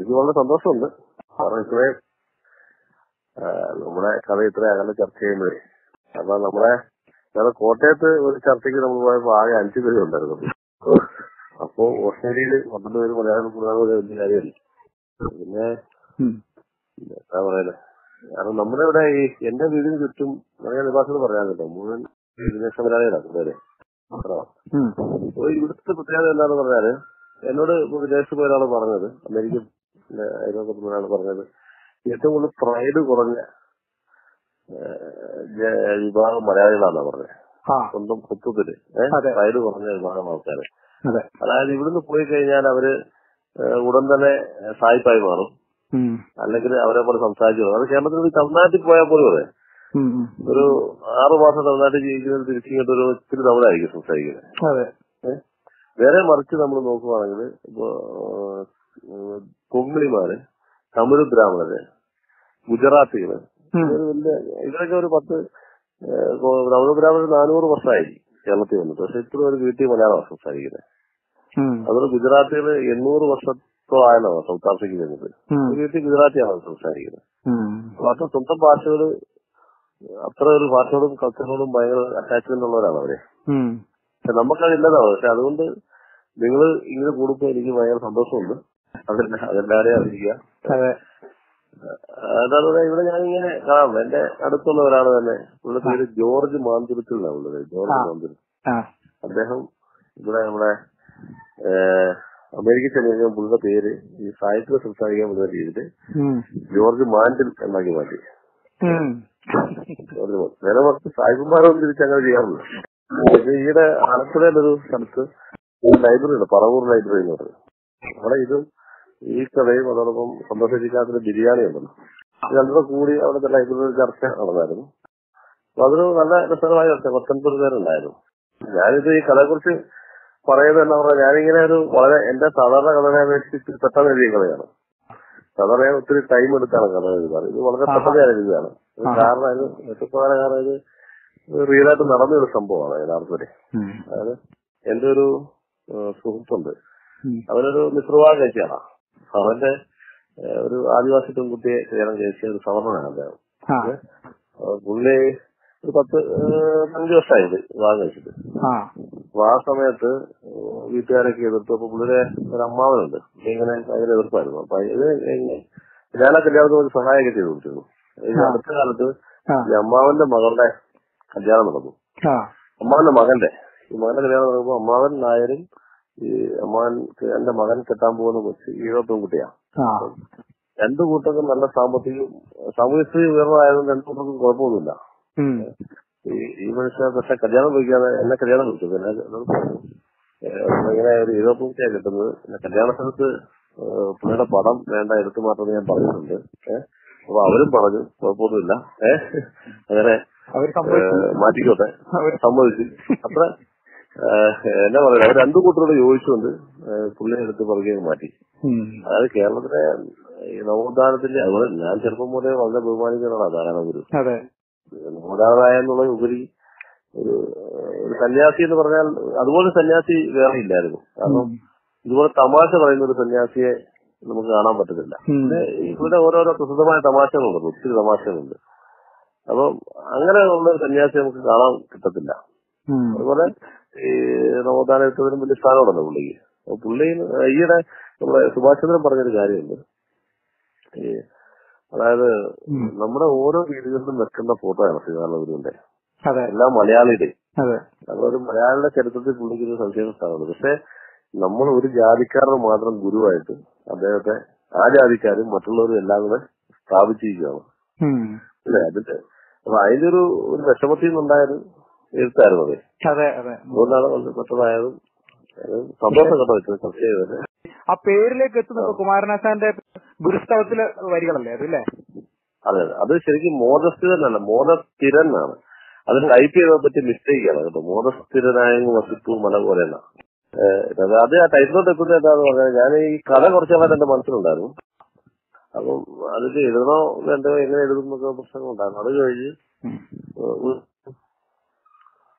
എനിക്ക് വളരെ സന്തോഷമുണ്ട് കാരണം ഇത്രയും ആ, നമ്മുടെ കഥ ഇത്ര അകലെ ചർച്ച ചെയ്യുമ്പോഴേ അപ്പൊ നമ്മുടെ ഞങ്ങൾ കോട്ടയത്ത് ഒരു ചർച്ചയ്ക്ക് നമ്മൾ പോയപ്പോ ആകെ അഞ്ചു പേര് ഉണ്ടായിരുന്നു അപ്പോ ഓസ്ട്രേലിയയിൽ പന്ത്രണ്ട് പേര് മലയാളം കൂടുതൽ വലിയ കാര്യമല്ല പിന്നെ ഉം. എന്താ പറയുന്നത് കാരണം നമ്മുടെ ഇവിടെ ഈ എന്റെ വീടിന് ചുറ്റും മലയാള നിവാസികൾ പറയാൻ കേട്ടോ മുഴുവൻ വിദേശ മലയാളികളാണ് കൂടുതല് അത്ര ഉം. അപ്പൊ ഇവിടുത്തെ പ്രത്യേകത എന്താണെന്ന് പറഞ്ഞാല് എന്നോട് ഇപ്പൊ വിദേശത്ത് പോയ ഒരാൾ പറഞ്ഞത് അമേരിക്കൻ അയൽവക്കത്തുള്ള ഒരാൾ പറഞ്ഞത് ഏറ്റവും കൂടുതൽ പ്രൈഡ് കുറഞ്ഞ ഏഹ്, ജ- വിഭാഗം മലയാളികളാണെന്നാ പറഞ്ഞത് ആ സ്വന്തം കുത്തത്തില് അതെ. പ്രൈഡ് കുറഞ്ഞ വിഭാഗം ആൾക്കാര് അതെ അതായത് ഇവിടുന്ന് പോയി കഴിഞ്ഞാൽ അവര് ഏഹ്, ഉടൻ തന്നെ സായിപ്പായി മാറും ഉം. അല്ലെങ്കിൽ അവരെ പോലെ സംസാരിച്ചു അത് കേരളത്തിൽ ഒരു തമിഴ്നാട്ടിൽ പോയാൽ പോലും അതെ ഉം, ഉം. ഒരു ആറു മാസം തമിഴ്നാട്ടിൽ ജീവിക്കുന്നത് തിരിച്ചിങ്ങോട്ട് ഒരു ഇത്തിരി തമിഴായിരിക്കും സംസാരിക്കുന്നത് അതെ ഏ? വേറെ മറിച്ച് നമ്മൾ നോക്കുവാണെങ്കിൽ ഇപ്പോ ഏഹ്, കൊങ്ങിണിമാര് തമിഴ് ബ്രാഹ്മണര് ഗുജറാത്തികള് ഉം. ഇതൊരു വലിയ ഇവരൊക്കെ ഒരു പത്ത് ഏഹ്, കൊ- തമിഴ് ബ്രാഹ്മണർ നാനൂറ് വർഷമായി കേരളത്തിൽ വന്നിട്ട് പക്ഷെ ഇത്ര ഒരു വീട്ടിൽ മലയാളമാണ് സംസാരിക്കുന്നത് ഉം. അതുപോലെ ഗുജറാത്തികള് എണ്ണൂറ് വർഷത്തോളായല്ലോ സൗത്ത് ആഫ്രിക്കയിൽ വന്നിട്ട് ഉം. ഒരു വീട്ടിൽ ഗുജറാത്തിയാണ് സംസാരിക്കുന്നത് ഉം. അപ്പൊ അത്ര സ്വന്തം ഭാഷകള് അത്ര ഒരു ഭാഷയോടും കൾച്ചറിനോടും ഭയങ്കര അറ്റാച്ച്മെന്റ് ഉള്ളവരാണ് അവര് ഉം. പക്ഷെ നമുക്കതില്ലതാണ് പക്ഷെ അതുകൊണ്ട് നിങ്ങൾ ഇങ്ങനെ കൂടുമ്പോ എനിക്ക് ഭയങ്കര സന്തോഷമുണ്ട് അതല്ല അതെല്ലാരെയും അറിയിക്കുക അതെ അതാണ് ഇവിടെ- ഇവിടെ ഞാനിങ്ങനെ കാണാം എന്റെ അടുത്തുള്ള ഒരാൾ തന്നെ പുള്ളിയുടെ പേര് ജോർജ് മാന്തുരുത്തിൽ എന്നാണ് ഉള്ളത് ജോർജ് ആ. മാന്തുരുത്തിൽ ആ അദ്ദേഹം ഇവിടെ നമ്മുടെ ഏഹ്, അമേരിക്കയിൽ ചെന്ന് കഴിഞ്ഞാൽ പുള്ളിയുടെ പേര് ഈ സാഹിത്യം സംസാരിക്കാൻ പറ്റുന്ന രീതിയിൽ ഉം. ജോർജ് മാൻഡിൽ എന്നാക്കി മാറ്റി ഉം. ജോർജ് മാൻഡിൽ നേരെ മറിച്ച് സാഹിബന്മാരൊന്നും തിരിച്ചങ്ങനെ ചെയ്യാറില്ല ഇത് ഈയിടെ ആലപ്പുഴയിലൊരു സ്ഥലത്ത് ഒരു ലൈബ്രറി ഉണ്ട് പറവൂർ ലൈബ്രറി എന്ന് പറയുന്നത് അവിടെ ഇതും ഈ കഥയും അതോടൊപ്പം സന്തോഷിക്കാത്ത ബിരിയാണി ഉണ്ടല്ലോ ഇത് രണ്ടും കൂടി അവിടുത്തെ ലൈബ്രറി ചർച്ച നടന്നായിരുന്നു അപ്പൊ അതൊരു നല്ല രസകരമായ ചർച്ച പത്തൊൻപത് പേരുണ്ടായിരുന്നു ഞാനിത് ഈ കഥയെക്കുറിച്ച് പറയുന്നത് എന്താ പറയാ ഞാനിങ്ങനെ ഒരു വളരെ എന്റെ സാധാരണ കഥനെ അപേക്ഷിച്ച് പെട്ടെന്ന് എഴുതിയ കഥയാണ് സാധാരണ ഞാൻ ഒത്തിരി ടൈം എടുത്താണ് കഥ എഴുതാറ് ഇത് വളരെ പെട്ടെന്ന് ഞാൻ എഴുതുകയാണ് ഇത് ആഹാ. കാരണം ഇത് മെച്ചപ്രകാരം കാരണം ഇത് റിയൽ ആയിട്ട് നടന്ന ഒരു സംഭവമാണ് യഥാർത്ഥത്തിൽ ഉം. അതായത് എന്റെ ഒരു ഏഹ്, സുഹൃത്തുണ്ട് ഉം. അവനൊരു മിശ്രവാഹം കഴിച്ചാണ് അവന്റെ ഏഹ്, ഒരു ആദിവാസി പെൺകുട്ടിയെ കല്യാണം കഴിച്ച ഒരു സവർണനാണ് അദ്ദേഹം ആ ഏഹ്, പുള്ളി ഒരു പത്ത് ഏഹ്, അഞ്ച് വർഷമായത് വിവാഹം കഴിച്ചിട്ട് ആ അപ്പൊ ആ സമയത്ത് ഏഹ്, വീട്ടുകാരൊക്കെ എതിർത്തു അപ്പൊ പുള്ളിയുടെ ഒരു അമ്മാവനുണ്ട് പുള്ളി ഇങ്ങനെ ഭയങ്കര എതിർപ്പായിരുന്നു അപ്പൊ ഇത് എങ്ങനെ- ഞാൻ ആ കല്യാണത്തിന് ഒരു സഹായമൊക്കെ ചെയ്തു കൊടുത്തിരുന്നു ഈ ആ. അടുത്ത കാലത്ത് ആ ഈ അമ്മാവന്റെ മകളുടെ കല്യാണം നടന്നു ആ അമ്മാവന്റെ മകന്റെ ഈ മകന്റെ കല്യാണം നടക്കുമ്പോ അമ്മാവൻ നായരും ഈ അമ്മാവൻ എന്റെ മകൻ കെട്ടാൻ പോകുന്ന കൊച്ചു ഈഴോ പെൺകുട്ടിയാ ആ രണ്ടു കൂട്ടർക്കും നല്ല സാമ്പത്തികം സാമൂഹ്യസ്ഥിതി ഉയർന്നതായതുകൊണ്ട് രണ്ടു കൂട്ടർക്കും കുഴപ്പമൊന്നുമില്ല ഉം. ഈ ഈ മനുഷ്യ പക്ഷെ കല്യാണം കഴിക്കാതെ എന്നെ കല്യാണം കഴിച്ചു പിന്നെ എന്നോട് പറഞ്ഞു, ഏഹ്, ഇങ്ങനെ ഒരു ഈഴോ പെൺകുട്ടിയാ കിട്ടുന്നത് പിന്നെ കല്യാണ സ്ഥലത്ത് ഏഹ്, പുള്ളിയുടെ പടം വേണ്ട എടുത്തു മാറ്റം ഞാൻ പറഞ്ഞിട്ടുണ്ട് ഏഹ് അപ്പൊ അവരും പറഞ്ഞു കുഴപ്പമൊന്നുമില്ല ഏഹ് അങ്ങനെ അവർ സംഭവിച്ചു ഏഹ്, മാറ്റിക്കോട്ടെ അവർ സമ്മതിച്ചു അത്ര ഏഹ്, എന്നാ പറയുക അവർ രണ്ടു കൂട്ടരോട് യോജിച്ചുകൊണ്ട് ഏഹ്, പുള്ളിയെ എടുത്ത് പുറകെ മാറ്റി ഉം. അതായത് കേരളത്തിലെ ഈ നവോത്ഥാനത്തിന്റെ അതുപോലെ ഞാൻ ചെറുപ്പം മുതലേ വളരെ ബഹുമാനിക്കുന്നതാണ് ധാരാളം ഗുരു അതെ നവോത്ഥാനായ എന്നുള്ള ഉപരി ഒരു ഒരു സന്യാസി എന്ന് പറഞ്ഞാൽ അതുപോലെ സന്യാസി വേറെ ഇല്ലായിരുന്നു കാരണം ഇതുപോലെ തമാശ പറയുന്ന ഒരു സന്യാസിയെ നമുക്ക് കാണാൻ പറ്റത്തില്ല ഉം. പിന്നെ ഇവിടെ ഓരോരോ പ്രസിദ്ധമായ തമാശകളുണ്ട് ഒത്തിരി തമാശകളുണ്ട് അപ്പം അങ്ങനെ ഉള്ള ഒരു സന്യാസി നമുക്ക് കാണാൻ കിട്ടത്തില്ല ഉം. അതുപോലെ ഈ നവോത്ഥാനത്തിനും വലിയ സ്ഥാനമുണ്ടല്ലോ പുള്ളിക്ക് അപ്പൊ പുള്ളി ഈയിടെ നമ്മുടെ സുഭാഷ് ചന്ദ്രൻ പറഞ്ഞൊരു കാര്യമുണ്ട് ഈ അതായത് ഉം. നമ്മുടെ ഓരോ വീടുകളിലും വെക്കുന്ന ഫോട്ടോയാണ് ശ്രീനാരായണ ഗുരുവിന്റെ അതെ എല്ലാം മലയാളിയുടെ അതെ അതൊരു മലയാളിയുടെ ചരിത്രത്തിൽ പുള്ളിക്ക് ഒരു സംശയം സ്ഥാനമുണ്ട് പക്ഷെ നമ്മൾ ഒരു ജാതിക്കാരന് മാത്രം ഗുരുവായിട്ട് അദ്ദേഹത്തെ ആ ജാതിക്കാരും മറ്റുള്ളവരും എല്ലാം കൂടെ സ്ഥാപിച്ചിരിക്കുകയാണ് ഉം. അല്ലെ അതിന്റെ അപ്പൊ അതിന്റെ ഒരു ഒരു വിഷമത്തിൽ നിന്നുണ്ടായൊരു എഴുത്തായിരുന്നു അത് അതെ അതെ അതുകൊണ്ടാണ് വളരെ പെട്ടതായതും അത് സന്തോഷം കേട്ടോ ഇത് ചർച്ച ചെയ്തത് ആ പേരിലേക്ക് എത്തുന്ന കുമാരനാശാന്റെ ഗുരുസ്തവത്തിലെ വരികളല്ലേ അതല്ലേ അതെ അതെ അത് ശരിക്കും മോദസ്ഥിരനല്ല മോദസ്ഥിരൻ എന്നാണ് അത് ടൈപ്പ് ചെയ്തതിനെ പറ്റി മിസ്റ്റേക്ക് ആണ് കേട്ടോ മോദസ്ഥിരനായ വസിപ്പു മല പോലെ എന്നാ അത് അത് ആ ടൈപ്പിലോട്ട് എത്തുന്നത് എന്താന്ന് പറഞ്ഞാൽ ഞാൻ ഈ കഥ കുറച്ചാളായിട്ട് എന്റെ മനസ്സിലുണ്ടായിരുന്നു അപ്പം അതിൽ എഴുതണോ വേണ്ടോ എങ്ങനെ എഴുതും എന്നൊക്കെ പ്രശ്നങ്ങളുണ്ടായിരുന്നു അത് കഴിഞ്ഞ് ഏഹ്,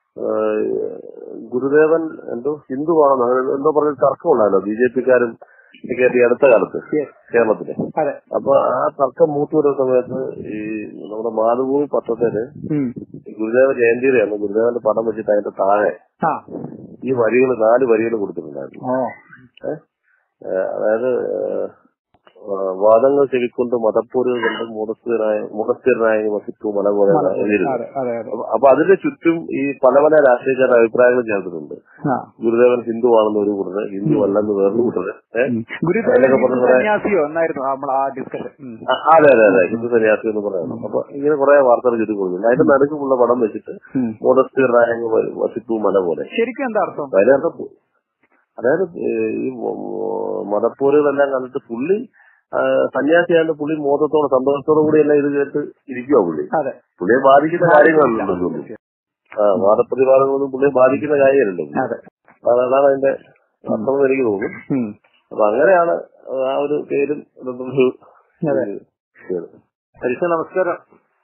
ഏഹ്, ഗുരുദേവൻ എന്തോ ഹിന്ദുവാണെന്ന് അങ്ങനെ എന്തോ പറഞ്ഞ തർക്കം ഉണ്ടായല്ലോ ബി ജെ പിക്കാരും ഈ അടുത്ത കാലത്ത് Yes. കേരളത്തില് അതെ അപ്പൊ ആ തർക്കം മൂത്ത് വരുന്ന സമയത്ത് ഈ നമ്മുടെ മാതൃഭൂമി പത്രത്തില് ഉം. ഈ ഗുരുദേവ ജയന്തിയുടെയാണ് ഗുരുദേവന്റെ പടം വെച്ചിട്ട് അതിന്റെ താഴെ ആ ഈ വരികൾ നാല് വരികൾ കൊടുത്തിട്ടുണ്ടായിരുന്നു ഓ ഏഹ്? ഏഹ് അതായത് ഏഹ്, ഏഹ് വാദങ്ങൾ ചെവിക്കൊണ്ട് മതപ്പൂരുകൾ കൊണ്ട് മുടസ്ഥിരനായ മുടസ്ഥിരനായ വസിക്കു മല പോലെ എഴുതിയിരുന്നു അതെ അതെ അതെ അപ്പൊ- അപ്പൊ അതിന്റെ ചുറ്റും ഈ പല പല രാഷ്ട്രീയക്കാരുടെ അഭിപ്രായങ്ങൾ ചേർത്തിട്ടുണ്ട് ആ ഗുരുദേവൻ ഹിന്ദു ആണെന്ന് ഒരു കൂട്ടര് ഹിന്ദു അല്ലെന്ന് വേറൊരു കൂട്ടര് ഏഹ്? ഉം. ഗുരുദേവൻ അതിലൊക്കെ ഹിന്ദു പറഞ്ഞ കുറെ- സന്യാസിയോ എന്നായിരുന്നു നമ്മൾ ആ ഡിസ്കഷൻ ആ, അതെ അതെ അതെ ഹിന്ദു സന്യാസി എന്ന് പറയുന്നത് അപ്പൊ ഇങ്ങനെ കുറെ വാർത്തകൾ ചുറ്റി കൊടുക്കുന്നു അതിന്റെ നടുക്കുള്ള പടം വെച്ചിട്ട് മോഡസ്റ്റിറായ വസിപ്പു മല പോലെ ശരിക്കും എന്താ അർത്ഥം അപ്പൊ അതിനകത്ത് പു- അതായത് ഏഹ് ഈ മ- മ- മതപ്പോരുകളെല്ലാം കണ്ടിട്ട് പുള്ളി ആ, സന്യാസിയായിട്ട് പുള്ളി മോദത്തോടെ സന്തോഷത്തോടു കൂടിയെല്ലാം ഇത് കേട്ട് ഇരിക്കുക പുള്ളി അതെ പുള്ളിയെ ബാധിക്കുന്ന കാര്യങ്ങളല്ലല്ലോ ആ വാദപ്രതിവാദങ്ങളൊന്നും പുള്ളിയെ ബാധിക്കുന്ന കാര്യമല്ലല്ലോ അതെ അതാണ് അതാണ് അതിന്റെ അർത്ഥം എന്ന് എനിക്ക് തോന്നുന്നു ഉം. അപ്പൊ അങ്ങനെയാണ് ആ ഒരു പേരും ഇതൊരു അതെ. പേര്. ഹരിശ നമസ്കാരം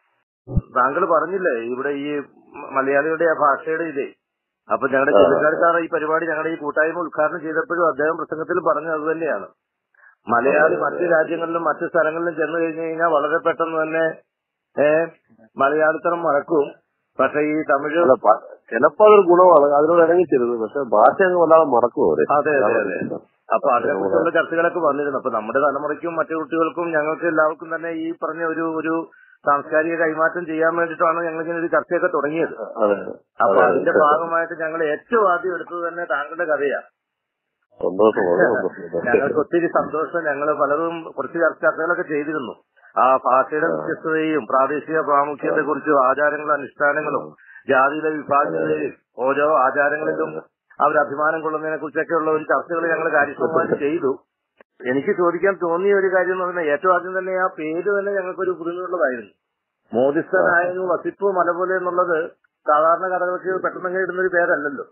താങ്കൾ പറഞ്ഞില്ലേ ഇവിടെ ഈ മലയാളിയുടെ ആ ഭാഷയുടെ ഇതേ അപ്പൊ ഞങ്ങളുടെ ആ. ചെറുക്കാർക്കാർ ഈ പരിപാടി ഞങ്ങളുടെ ഈ കൂട്ടായ്മ ഉദ്ഘാടനം ചെയ്തപ്പോഴും അദ്ദേഹം പ്രസംഗത്തിൽ പറഞ്ഞത് അത് തന്നെയാണ് മലയാളി മറ്റു രാജ്യങ്ങളിലും മറ്റു സ്ഥലങ്ങളിലും ചെന്ന് കഴിഞ്ഞു കഴിഞ്ഞാൽ വളരെ പെട്ടെന്ന് തന്നെ ഏ മലയാളിത്തരം മറക്കും പക്ഷെ ഈ തമിഴ് അല്ല, പ- ചിലപ്പോ അതൊരു ഗുണമാണ് അതിനോട് ഇണങ്ങിച്ചരുത് പക്ഷെ ഭാഷ അങ്ങ് വല്ലാതെ മറക്കും അവര് അതെ അതെ അതെ അപ്പൊ അതിനെക്കുറിച്ചുള്ള ചർച്ചകളൊക്കെ വന്നിരുന്നു അപ്പൊ നമ്മുടെ തലമുറയ്ക്കും മറ്റു കുട്ടികൾക്കും ഞങ്ങൾക്ക് എല്ലാവർക്കും തന്നെ ഈ പറഞ്ഞ ഒരു ഒരു സാംസ്കാരിക കൈമാറ്റം ചെയ്യാൻ വേണ്ടിയിട്ടാണ് ഞങ്ങൾ ഇങ്ങനെ ഒരു ചർച്ചയൊക്കെ തുടങ്ങിയത് അതെ അപ്പൊ അതെ, അതിന്റെ അതെ. ഭാഗമായിട്ട് ഞങ്ങൾ ഏറ്റവും ആദ്യം എടുത്തത് തന്നെ താങ്കളുടെ കഥയാണ് സന്തോഷം വളരെ സന്തോഷം ഞങ്ങൾക്ക് ഒത്തിരി സന്തോഷം ഞങ്ങൾ പലരും കുറച്ച് ചർച്ചകളൊക്കെ ചെയ്തിരുന്നു ആ ഭാഷയുടെ വ്യത്യസ്തതയും പ്രാദേശിക പ്രാമുഖ്യത്തെ കുറിച്ചും ആചാരങ്ങളും അനുഷ്ഠാനങ്ങളും ജാതിയിലെ വിഭാഗങ്ങളെയും ഓരോ ആചാരങ്ങളിലും അവർ അഭിമാനം കൊള്ളുന്നതിനെ കുറിച്ചൊക്കെയുള്ള ഒരു ചർച്ചകൾ ഞങ്ങൾ കാര്യക്ഷമമായിട്ട് ചെയ്തു എനിക്ക് ചോദിക്കാൻ തോന്നിയ ഒരു കാര്യം എന്ന് പറഞ്ഞാൽ ഏറ്റവും ആദ്യം തന്നെ ആ പേര് തന്നെ ഞങ്ങൾക്കൊരു പുതുമയുള്ളതായിരുന്നു മോദിസ്ഥനായ വസിപ്പ് മല പോലെ എന്നുള്ളത് സാധാരണ കഥകൾക്ക് പെട്ടെന്ന് ഇടുന്ന ഒരു പേരല്ലല്ലോ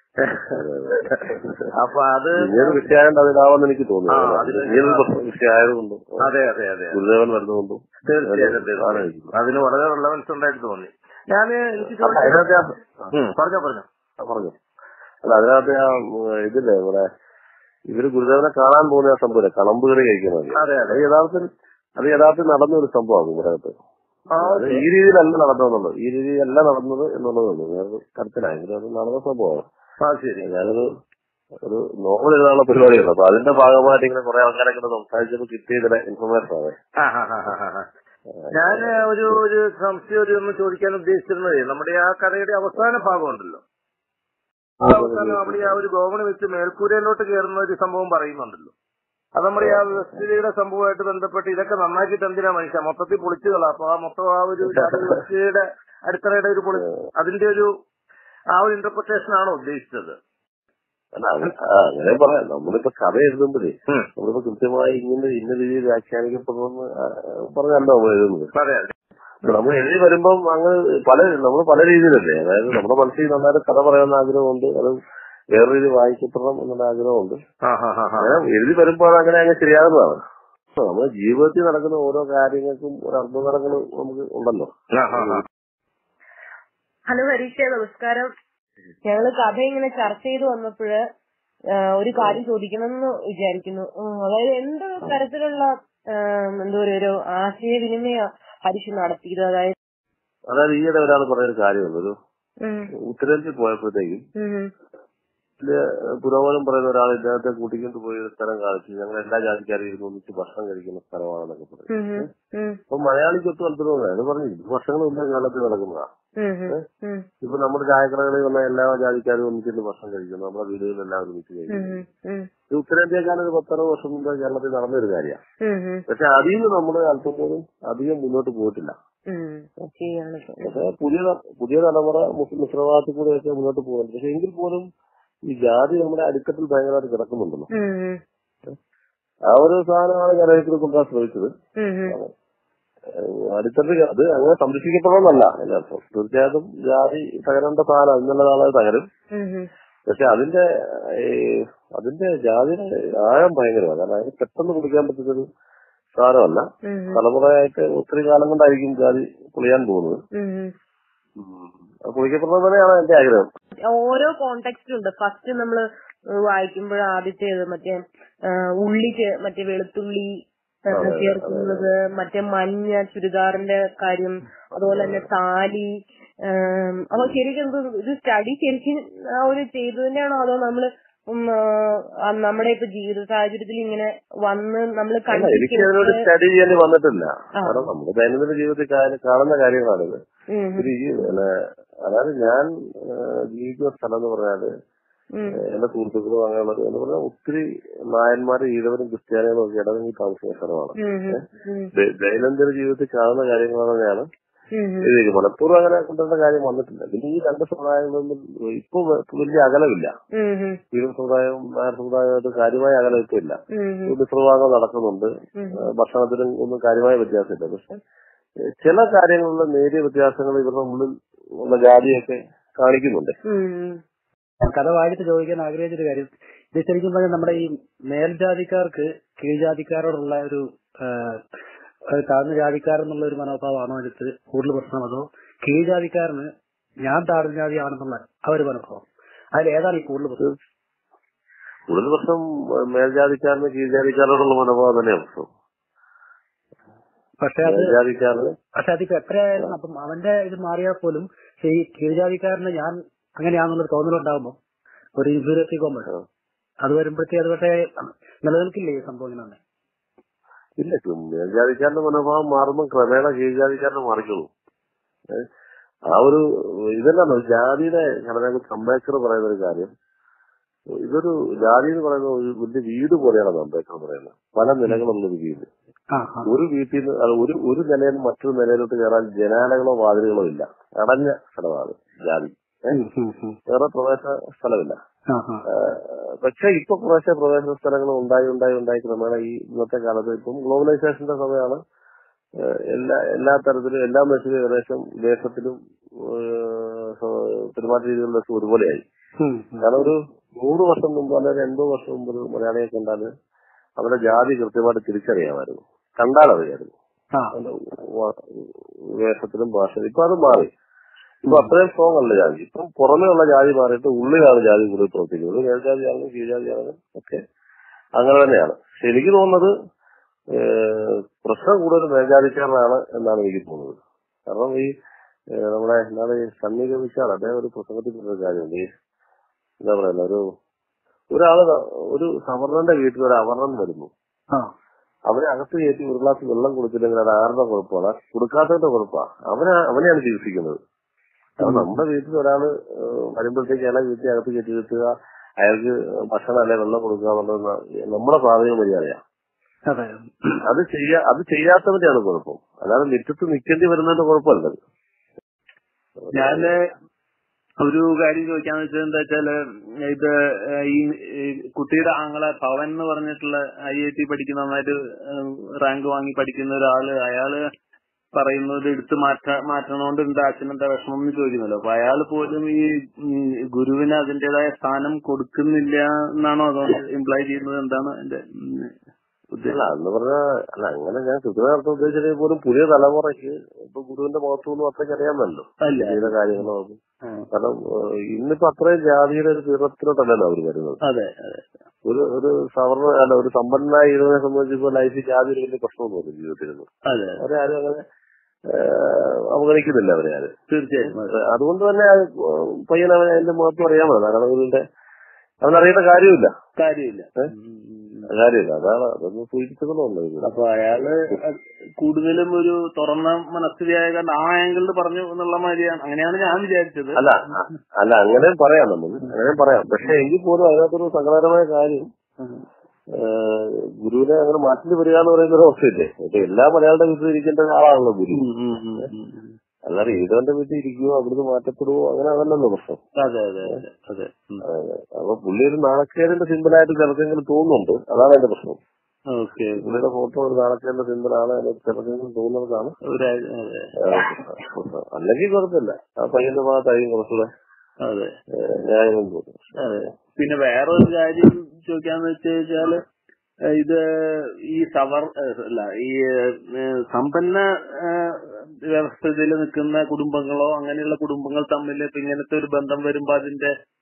അപ്പൊ അത് ഇങ്ങനൊരു വിഷയമായത് അതിലാവെന്ന് എനിക്ക് തോന്നുന്നു ആ, അതിന് ഇങ്ങനൊരു വിഷയമായതുകൊണ്ട് അതെ അതെ അതെ ഗുരുദേവൻ വരുന്നതുകൊണ്ടും തീർച്ചയായിട്ടും ആണ് തീർച്ചയായിട്ടും. എനിക്ക്. അതിന് വളരെ റിലവൻസ് ഉണ്ടായിട്ട് തോന്നി ഞാൻ എനിക്ക് ചോദിക്കാൻ അതിനകത്ത് ആ- ഉം, പറഞ്ഞോ പറഞ്ഞോ ആ, പറഞ്ഞു അല്ല അതിനകത്ത് ആ ഉം, ഇതില്ലേ ഇവിടെ ഇവര് ഗുരുദേവനെ കാണാൻ പോകുന്ന ആ സംഭവം കളമ്പ് കറി കഴിക്കുന്നത് അതെ അത് അതെ യഥാർത്ഥത്തിൽ അത് യഥാർത്ഥത്തിൽ നടന്ന ഒരു സംഭവമാണ് ഇതിനകത്ത് ആ, അത് ഈ രീതിയിലല്ല നടന്നതെന്നുള്ളത് ഈ രീതിയിലല്ല നടന്നത് എന്നുള്ളതാണ് വേറെ തരത്തിലായെങ്കിലും അത് നടന്ന സംഭവമാണ് ആ ശരി ഞാനൊരു ഒരു നോവൽ എഴുതാനുള്ള പരിപാടിയുണ്ട് അപ്പൊ അതിന്റെ ഭാഗമായിട്ട് ഇങ്ങനെ കുറെ ആൾക്കാരൊക്കെ ഇങ്ങനെ സംസാരിച്ചപ്പോൾ കിട്ടിയ ചില ഇൻഫർമേഷൻ ആണ് ആ, ആ, ആ, ആ, ആ. ഞാൻ ഒരു ഒരു സംശയം ഒരു ഒന്ന് ചോദിക്കാൻ ഉദ്ദേശിച്ചിരുന്നത് നമ്മുടെ ആ കഥയുടെ അവസാന ഭാഗം ഉണ്ടല്ലോ ആ അവസാനം അവിടെ ആ ഒരു ഗോവണ വെച്ച് മേൽക്കൂരയിലോട്ട് കയറുന്ന ഒരു സംഭവം പറയുന്നുണ്ടല്ലോ അത് നമ്മുടെ ആ വ്യവസ്ഥിതിയുടെ സംഭവമായിട്ട് ബന്ധപ്പെട്ട് ഇതൊക്കെ നന്നാക്കിയിട്ട് എന്തിനാ മനുഷ്യ മൊത്തത്തിൽ പൊളിച്ചു കളാം അപ്പൊ ആ മൊത്തം ആ ഒരു ജാതി വ്യവസ്ഥയുടെ അടിത്തറയുടെ ഒരു പൊളി അതിന്റെ ഒരു ആ ഒരു ഇന്റർപ്രിട്ടേഷൻ ആണോ ഉദ്ദേശിച്ചത് അല്ല, അത് ആ, അങ്ങനെ പറയാം നമ്മളിപ്പോ കഥ എഴുതുമ്പോഴേ ഉം. നമ്മളിപ്പോ കൃത്യമായി ഇങ്ങനെ ഇന്ന രീതിയിൽ വ്യാഖ്യാനിക്കപ്പെടുമെന്ന് ആ, പറഞ്ഞല്ലോ നമ്മൾ എഴുതുന്നത് അതെ അതെ ഇപ്പൊ നമ്മൾ എഴുതി വരുമ്പം അങ്ങനെ പല നമ്മൾ പല രീതിയിലല്ലേ അതായത് നമ്മുടെ മനസ്സിൽ നന്നായിട്ട് കഥ പറയാനുള്ള ആഗ്രഹമുണ്ട് അത് വേറെ രീതി വായിക്കപ്പെടണം എന്നുള്ള ആഗ്രഹമുണ്ട് ആ, ആ, ആ, ആ. അങ്ങനെ എഴുതി വരുമ്പോൾ അത് അങ്ങനെ അങ്ങ് ശരിയാകുന്നതാണ് അപ്പൊ നമ്മുടെ ജീവിതത്തിൽ നടക്കുന്ന ഓരോ കാര്യങ്ങൾക്കും ഒരു അർത്ഥതലങ്ങൾ നമുക്ക് ഉണ്ടല്ലോ ആ, ആ, ആ. ഹലോ ഹരീഷ നമസ്കാരം ഞങ്ങള് കഥ ഇങ്ങനെ ചർച്ച ചെയ്ത് വന്നപ്പോഴ് ഒരു കാര്യം ചോദിക്കണം എന്ന് വിചാരിക്കുന്നു ഉം, അതായത് എന്ത് തരത്തിലുള്ള ആം, എന്താ പറയുക ഒരു ആശയവിനിമയ ഹരീഷ് നടത്തിയത് അതായത് അതായത് ഈയിടെ ഒരാൾ പറഞ്ഞ ഒരു കാര്യമുണ്ട് ഒരു ഉം, ഉത്തരേന്ത്യയിൽ പോയപ്പോഴത്തേക്കും ഉം, ഉം, ഇതില് പുരോഗമനം പറയുന്ന ഒരാൾ ഇദ്ദേഹത്തെ കൂട്ടിക്കൊണ്ട് പോയി ഒരു സ്ഥലം കാണിച്ചു ഞങ്ങൾ എല്ലാ ജാതിക്കാരും ഇരുന്ന് ഒന്നിച്ച് ഭക്ഷണം കഴിക്കുന്ന സ്ഥലമാണെന്നൊക്കെ പറഞ്ഞു ഉം, ഉം, ഉം, അപ്പൊ മലയാളിക്ക് ഒട്ടും അത്ഭുതമില്ല അത് പറഞ്ഞു ഇത് വർഷങ്ങൾ മുമ്പേ കേരളത്തിൽ നടക്കുന്നതാണ് ഉം, ഉം, ഉം, ഇപ്പൊ നമ്മുടെ ചായക്കടകളിൽ വന്ന എല്ലാ ജാതിക്കാരും ഒന്നിച്ചിട്ട് ഭക്ഷണം കഴിക്കുന്നു നമ്മുടെ വീടുകളിൽ എല്ലാവരും ഒന്നിച്ച് കഴിക്കുന്നു ഉം, ഉം, ഇത് ഉത്തരേന്ത്യക്കാരൻ ഒരു പത്തറുപത് വർഷം മുമ്പ് കേരളത്തിൽ നടന്നൊരു കാര്യമാണ് ഉം, ഉം, പക്ഷെ അതിൽ നിന്ന് നമ്മൾ അല്പം പോലും അധികം മുന്നോട്ട് പോയിട്ടില്ല ഉം. ശരിയാണ് ഇപ്പൊ. പക്ഷെ പുതിയ ത- പുതിയ തലമുറ മുസ്ലിം മിശ്രവാദത്തിൽ കൂടെയൊക്കെ മുന്നോട്ട് പോകുന്നുണ്ട് പക്ഷെ എങ്കിൽ പോലും ഈ ജാതി നമ്മുടെ അടിത്തട്ടിൽ ഭയങ്കരമായിട്ട് കിടക്കുന്നുണ്ടല്ലോ ഉം, ഉം, ആ ഒരു സാധനമാണ് കേരളത്തിൽ കൊണ്ടുവരാൻ ശ്രമിച്ചത് ഉം, ഉം. ഏഹ് അടിത്തട്ടിൽ അത് അങ്ങനെ സംരക്ഷിക്കപ്പെടണമെന്നല്ല അതിന്റെ അർത്ഥം തീർച്ചയായിട്ടും ജാതി തകരേണ്ട സാധനം ഇന്നലെ നാളെ തകരും ഉം, ഉം. പക്ഷെ അതിന്റെ ഏഹ്, അതിന്റെ ജാതിയുടെ ആഴം ഭയങ്കരമാണ് കാരണം അതിന് പെട്ടെന്ന് കുടിക്കാൻ പറ്റുന്നൊരു സാധനമല്ല ഉം, ഉം. തലമുറയായിട്ട് ഒത്തിരി കാലം കൊണ്ടായിരിക്കും ജാതി പൊളിയാൻ പോകുന്നത് ഉം, ഉം. അത് പൊളിക്കപ്പെടുന്നത് തന്നെയാണ് എന്റെ ആഗ്രഹം ഓരോ കോണ്ടെക്സ്റ്റ് ഉണ്ട് ഫസ്റ്റ് നമ്മള് വായിക്കുമ്പോൾ ആദ്യത്തേത് മറ്റേ ആ, ഉള്ളി ചേ- മറ്റേ വെളുത്തുള്ളി ആ, അതെ, അതെ, ചേർക്കുന്നത് മറ്റേ മഞ്ഞ ചുരിദാറിന്റെ കാര്യം അതുപോലെ തന്നെ താലി ആം, അപ്പൊ ശരിക്കും എന്ത് ഇത് സ്റ്റഡി ശരിക്കും ആ ഒരു ചെയ്തതിന്റെയാണോ അതോ നമ്മള് ഉം, ആ, നമ്മുടെ ഇപ്പൊ ജീവിത സാഹചര്യത്തിൽ ഇങ്ങനെ വന്ന് നമ്മൾ അല്ല എനിക്ക് അതിനോട് സ്റ്റഡി ചെയ്യാൻ വന്നിട്ടില്ല കാരണം നമ്മുടെ ദൈനംദിന ജീവിതത്തിൽ കാ- കാണുന്ന കാര്യങ്ങളാണിത് ഇത് ഈ പിന്നെ അതായത് ഞാൻ ആ, ജീവിക്കുന്ന സ്ഥലം എന്ന് പറഞ്ഞാല് എന്റെ സുഹൃത്തുക്കളും അങ്ങനെയുള്ളത് എന്ന് പറഞ്ഞാൽ ഒത്തിരി നായന്മാരും ഈഴവരും ക്രിസ്ത്യാനികളും ഒക്കെ ഇടവങ്ങി താമസിക്കുന്ന സ്ഥലമാണ് ദ- ദൈനംദിന ജീവിതത്തിൽ കാണുന്ന കാര്യങ്ങളാണ് ഞാൻ ഇത് മനഃപൂർവ്വം അങ്ങനെ കൊണ്ടുവരുന്ന കാര്യം വന്നിട്ടില്ല പിന്നെ ഈ രണ്ട് സമുദായങ്ങളൊന്നും ഇപ്പൊ വ- വലിയ അകലമില്ല ഈഴവ സമുദായവും നായർ സമുദായമായിട്ട് കാര്യമായ അകലം ഇപ്പൊ ഇല്ല മിശ്രഭാഗം നടക്കുന്നുണ്ട് ആ, ഭക്ഷണത്തിനും ഒന്നും കാര്യമായ വ്യത്യാസമില്ല പക്ഷെ ഏഹ്, ചില കാര്യങ്ങളിലെ നേരിയ വ്യത്യാസങ്ങൾ ഇവരുടെ ഉള്ളിൽ ഉള്ള ജാതിയൊക്കെ കാണിക്കുന്നുണ്ട് കഥ വായിച്ചിട്ട് ചോദിക്കാൻ ആഗ്രഹിച്ചൊരു കാര്യം ഇത് ശരിക്കും പറഞ്ഞാൽ നമ്മുടെ ഈ മേൽജാതിക്കാർക്ക് കീഴ്ജാതിക്കാരോടുള്ള ഒരു ആ, ഒരു താഴ്ന്ന ജാതിക്കാരെന്നുള്ള ഒരു മനോഭാവമാണോ എടുത്ത് കൂടുതൽ പ്രശ്നം അതോ കീഴ്ജാതിക്കാരന് ഞാൻ താഴ്ന്ന ജാതിയാണെന്നുള്ള ആ ഒരു മനോഭാവം അതിൽ ഏതാണ് ഈ കൂടുതൽ പ്രശ്നം കൂടുതൽ പ്രശ്നം ഏഹ്, മേൽജാതിക്കാരന് കീഴ്ജാതിക്കാരോടുള്ള മനോഭാവം തന്നെയാണ് പ്രശ്നം പക്ഷെ അത് മേൽജാതിക്കാരന് പക്ഷെ അതിപ്പോ എത്രയായാലും അപ്പം അവന്റെ ഇത് മാറിയാൽ പോലും ഈ കീഴ്ജാതിക്കാരന് ഞാൻ അങ്ങനെയാണെന്നുള്ളൊരു തോന്നലുണ്ടാകുമ്പോ ഒരു ഇൻഫീരിയറിറ്റി കോമ്പസ് അത് വരുമ്പോഴത്തേ അത് പക്ഷേ നിലനിൽക്കില്ലേ ഈ സംഭവം ഇങ്ങനെ തന്നെ ഇല്ല മേൽജാതിക്കാരന്റെ മനോഭാവം മാറുമ്പോൾ ക്രമേണ കീഴ്ജാതിക്കാരന് മാറിക്കോളും ഏഹ്, ആ ഒരു ഇതെന്താണ് ജാതിയുടെ ഘടനകൾ അംബേദ്കർ പറയുന്ന ഒരു കാര്യം ഇതൊരു ജാതി എന്ന് പറയുന്ന ഒരു വലിയ വീട് പോലെയാണ് അംബേദ്കർ പറയുന്നത് പല നിലകളുള്ള ഒരു വീട് ആ ആ ഒരു വീട്ടിൽ നിന്ന് അത് ഒരു ഒരു നിലയിൽ നിന്ന് മറ്റൊരു നിലയിലോട്ട് കയറാൻ ജനാലകളോ വാതിലുകളോ ഇല്ല അടഞ്ഞ സ്ഥലമാണ് ജാതി ഏഹ്? ഉം, ഉം. വേറെ പ്രവേശ സ്ഥലമില്ല ആ, ആ. ഏഹ് പക്ഷെ ഇപ്പൊ കുറേശ്ശെ പ്രവേശന സ്ഥലങ്ങൾ ഉണ്ടായി ഉണ്ടായി ഉണ്ടായി ക്രമേണ ഈ ഇന്നത്തെ കാലത്ത് ഇപ്പം ഗ്ലോബലൈസേഷന്റെ സമയമാണ് ഏഹ് എല്ലാ എല്ലാ തരത്തിലും എല്ലാ മനുഷ്യരും ഏകദേശം ദേശത്തിലും ഏഹ് സ- പെരുമാറ്റ രീതികളിലൊക്കെ ഒരുപോലെയായി ഉം, ഉം. കാരണം ഒരു നൂറ് വർഷം മുമ്പ് അല്ലെങ്കിൽ എൺപത് വർഷം മുമ്പ് ഒരു മലയാളിയെ കണ്ടാല് അവരുടെ ജാതി കൃത്യമായിട്ട് തിരിച്ചറിയാമായിരുന്നു കണ്ടാൽ അറിയായിരുന്നു ആ അവന്റെ വ- വേഷത്തിലും ഭാഷയിലും ഇപ്പൊ അത് മാറി ഇപ്പൊ അത്രയും സ്ട്രോങ് അല്ല ജാതി ഇപ്പം പുറമേ ഉള്ള ജാതി മാറിയിട്ട് ഉള്ളിലാണ് ജാതി കൂടുതൽ പ്രവർത്തിക്കുന്നത് മേൽജാതിയാണെങ്കിലും കീഴ്ജാതിയാണെങ്കിലും ഒക്കെ അങ്ങനെ തന്നെയാണ് പക്ഷെ എനിക്ക് തോന്നുന്നത് ഏഹ്, പ്രശ്നം കൂടുതൽ മേൽജാതിക്കാരനാണ് എന്നാണ് എനിക്ക് തോന്നുന്നത് കാരണം ഈ ഏഹ്, നമ്മുടെ എന്താണ് ഈ സണ്ണി കവിച്ചാണ് അദ്ദേഹം ഒരു പ്രസംഗത്തിൽ പറഞ്ഞൊരു കാര്യമുണ്ട് ഈ എന്താ പറയുന്ന ഒരു ഒരാള് ഒരു സവർണന്റെ വീട്ടിൽ ഒരു അവർണൻ വരുന്നു ആ അവനെ അകത്ത് കയറ്റി ഒരു ഗ്ലാസ് വെള്ളം കൊടുത്തില്ലെങ്കിൽ അത് ആരുടെ കുഴപ്പമാണ് കുടുക്കാത്തതിന്റെ കുഴപ്പമാണ് അവനെ അവനെയാണ് ചികിത്സിക്കുന്നത് കാരണം നമ്മുടെ വീട്ടിൽ ഒരാള് ഏഹ്, വരുമ്പോഴത്തേക്ക് അയാളെ വീട്ടിൽ അകത്ത് കയറ്റി കിട്ടുക അയാൾക്ക് ഭക്ഷണം അല്ലെ വെള്ളം കൊടുക്കുക എന്നുള്ളത് ന- നമ്മുടെ പ്രാഥമിക മര്യാദയാണ് അതെ അത് ചെയ്യാ അത് ചെയ്യാത്തവന്റെയാണ് കുഴപ്പം അല്ലാതെ മുറ്റത്ത് നിൽക്കേണ്ടി വരുന്നതിന്റെ കുഴപ്പമല്ലത് ഞാന് ഒരു കാര്യം ചോദിക്കാന്ന് വെച്ചാൽ എന്താ വെച്ചാല് ഇത് ഈ ഈ കുട്ടിയുടെ ആങ്ങളെ പവൻ എന്ന് പറഞ്ഞിട്ടുള്ള ഐ ഐ ടി പഠിക്കുന്ന നന്നായിട്ട് റാങ്ക് വാങ്ങി പഠിക്കുന്ന ഒരാള് അയാള് പറയുന്നത് എടുത്ത് മാറ്റ മാറ്റണോണ്ട് എന്താ അച്ഛനെന്താ വിഷമം എന്ന് ചോദിക്കുന്നല്ലോ അപ്പൊ അയാൾ പോലും ഈ ഉം, ഗുരുവിന് അതിന്റേതായ സ്ഥാനം കൊടുക്കുന്നില്ല എന്നാണോ അതുകൊണ്ട് ഇംപ്ലൈ ചെയ്യുന്നത് എന്താണ് എന്റെ ഉം, ഉദ്ദേശം അല്ല എന്ന് പറഞ്ഞാൽ അല്ല അങ്ങനെ ഞാൻ കൃത്യമായ അർത്ഥം ഉദ്ദേശിച്ചെങ്കിൽ പോലും പുതിയ തലമുറയ്ക്ക് ഇപ്പൊ ഗുരുവിന്റെ മഹത്വം അത്രയ്ക്ക് അറിയാമല്ലോ അല്ല ചെയ്ത കാര്യങ്ങളോ ഒന്നും. ആ. കാരണം ഏഹ്, ഇന്നിപ്പോ അത്രയും ജാതിയുടെ ഒരു തീർത്ഥത്തിലോട്ടല്ലല്ലോ അവർ വരുന്നത് അതെ അതെ ഒരു ഒരു സവർണ അല്ല ഒരു സമ്പന്നനായ ഇതിനെ സംബന്ധിച്ചപ്പോ ലൈഫിൽ ജാതി ഒരു വലിയ പ്രശ്നമൊന്നുമില്ല ജീവിതത്തിൽ അതെ അവരെ ആരും അങ്ങനെ ഏഹ്, അവഗണിക്കുന്നില്ല അവരെ ആരും തീർച്ചയായും അതെ. അതുകൊണ്ട് തന്നെ ആ, ഏഹ്, പയ്യൻ അവനെ അതിന്റെ മഹത്വം അറിയാമല്ലോ കാരണം ഇതിന്റെ അവനറിയേണ്ട കാര്യമില്ല കാര്യമില്ല ഏ? ഉം, ഉം, ഉം. കാര്യമില്ല അതാണ് അതൊന്നും സൂചിപ്പിച്ചതെന്നുള്ളത് ഇതിൽ. അപ്പൊ അയാള് കൂടുതലും ഒരു തുറന്ന മനസ്ഥിതിയായ കാരണം ആ ആംഗിളിൽ പറഞ്ഞു എന്നുള്ള മാതിരിയാണ് അങ്ങനെയാണ് ഞാൻ വിചാരിച്ചത് അല്ല അ- അല്ല അങ്ങനെയും പറയാം നമുക്ക് അങ്ങനെയും പറയാം പക്ഷെ എങ്കിൽ പോലും അതിനകത്തൊരു സങ്കടകരമായ കാര്യം ഏഹ്, ഗുരുവിനെ അങ്ങനെ മാറ്റി വരിക എന്ന് പറയുന്ന ഒരു അവസ്ഥയില്ലേ ഇപ്പൊ എല്ലാ മലയാളിയുടെ വീട്ടിൽ ഇരിക്കേണ്ട ഒരാളാണല്ലോ ഗുരു ഉം, ഉം, ഉം, ഉം, ഉം. അല്ലാതെ ഈടവന്റെ വീട്ടിൽ ഇരിക്കുവോ അവിടുന്ന് മാറ്റപ്പെടുവോ അങ്ങനെ അതല്ലല്ലോ പ്രശ്നം അതെ അതെ അതെ അതെ ഉം. അതെ. അപ്പൊ പുള്ളി ഒരു നാണക്കേടിന്റെ സിമ്പിളായിട്ട് ചിലർക്കെങ്കിലും തോന്നുന്നുണ്ട് അതാണ് എന്റെ പ്രശ്നം ഓക്കെ പുള്ളിയുടെ ഫോട്ടോ ഒരു നാണക്കേടിന്റെ സിമ്പിളാണ് ചിലർക്കെങ്കിലും തോന്നുന്നതാണ് ഒരു അതെ ഏഹ്, അല്ലെങ്കിൽ കുഴപ്പമില്ല ആ പയ്യന്റെ ഭാഗത്തായിരിക്കും കുറച്ചുകൂടെ അതെ ഏഹ്, ന്യായം തോന്നുന്നു അതെ പിന്നെ വേറൊരു കാര്യം ചോദിക്കാന്ന് വെച്ച് കഴിഞ്ഞാല് ഏഹ് ഇത് ഈ സവർ ഏഹ് അല്ല ഈ ഏഹ് സമ്പന്ന ഏഹ് വ്യവസ്ഥയിൽ നിൽക്കുന്ന കുടുംബങ്ങളോ അങ്ങനെയുള്ള കുടുംബങ്ങൾ തമ്മിൽ ഇപ്പൊ ഇങ്ങനത്തെ ഒരു ബന്ധം വരുമ്പോ അതിന്റെ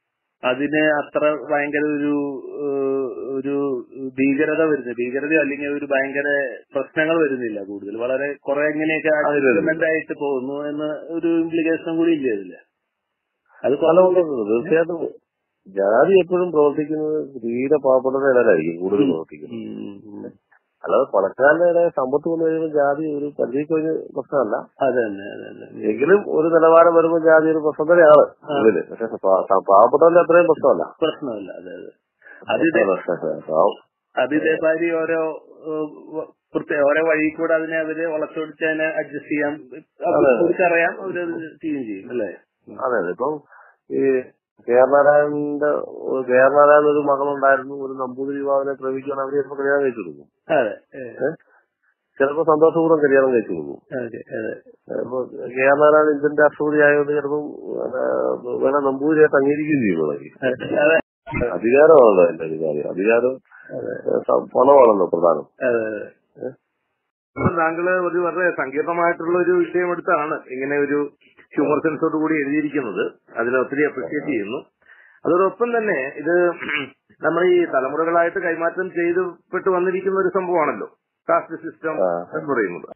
അതിന് അത്ര ഭയങ്കര ഒരു ഏഹ്, ഒരു ഭീകരത വരുന്നില്ല ഭീകരത അല്ലെങ്കിൽ ഒരു ഭയങ്കര പ്രശ്നങ്ങൾ വരുന്നില്ല കൂടുതൽ വളരെ കുറെ എങ്ങനെയൊക്കെ അഡ്ജസ്റ്റ്മെന്റ് ആയിട്ട് പോകുന്നു എന്ന ഒരു ഇംപ്ലിക്കേഷൻ കൂടി ഇല്ലേ അതില് അത് പല കൊണ്ടുണ്ട് തീർച്ചയായിട്ടും ജാതി എപ്പോഴും പ്രവർത്തിക്കുന്നത് തീരെ പാവപ്പെട്ടവരുടെ ഇടയിലായിരിക്കും കൂടുതൽ പ്രവർത്തിക്കുന്നത് ഉം, ഉം. അല്ലാതെ പണക്കാരുടെ ഇടയിൽ സമ്പത്ത് വന്നു കഴിയുമ്പോൾ ജാതി ഒരു പരിധിക്ക് ഒരു പ്രശ്നമല്ല അത് തന്നെ അത് തന്നെ എങ്കിലും ഒരു നിലവാരം വരുമ്പോൾ ജാതി ഒരു പ്രശ്നം തന്നെയാണ് ഉള്ളില് പക്ഷെ പാ- പാവപ്പെട്ടവരുടെ അത്രയും പ്രശ്നമല്ല പ്രശ്നമില്ല അതെ അതെ അത് ഇതേ പാവം. അത് ഇതേമാതിരി ഓരോ ഏഹ്, വ- പ്രത്യേക ഓരോ വഴി കൂടെ അതിനെ അവര് വളച്ചൊടിച്ച് അതിനെ അഡ്ജസ്റ്റ് ചെയ്യാൻ അവർക്കറിയാം അവരത് ചെയ്യുകയും ചെയ്യും അല്ലേ അതെ അതെ ഇപ്പം ഈ കേരളാരായണന്റെ കേരളാരായണ ഒരു മകളുണ്ടായിരുന്നു ഒരു നമ്പൂതിരി യുവാവിനെ പ്രേമിക്കുകയാണ് അവര് ചിലപ്പോൾ കല്യാണം കഴിച്ചു കൊടുക്കും അതെ ഏഹ്, ചിലപ്പോ സന്തോഷപൂർവ്വം കല്യാണം കഴിച്ചു കൊടുക്കും അതെ അതെ ഇപ്പൊ കേരളാരായണ ഇന്ത്യൻ രാഷ്ട്രപതി ആയതുകൊണ്ട് ചിലപ്പം വേറെ നമ്പൂതിരിയായിട്ട് അംഗീകരിക്കുകയും ചെയ്യുന്നതായിരിക്കും അതെ അധികാരമാണല്ലോ എന്റെ ഒരു കാര്യം അധികാരം ഏഹ്, സ- പണമാണല്ലോ പ്രധാനം അതെ അതെ അപ്പോൾ താങ്കള് ഒരു വളരെ സങ്കീർണമായിട്ടുള്ള ഒരു വിഷയം എടുത്താണ് ഇങ്ങനെ ഒരു ഹ്യൂമർ സെൻസോട് കൂടി എഴുതിയിരിക്കുന്നത് അതിനെ ഒത്തിരി അപ്രിഷിയേറ്റ് ചെയ്യുന്നു അതോടൊപ്പം തന്നെ ഇത് നമ്മൾ ഈ തലമുറകളായിട്ട് കൈമാറ്റം ചെയ്തപ്പെട്ട് വന്നിരിക്കുന്ന ഒരു സംഭവമാണല്ലോ കാസ്റ്റ് സിസ്റ്റം ആ. എന്ന് പറയുന്നത്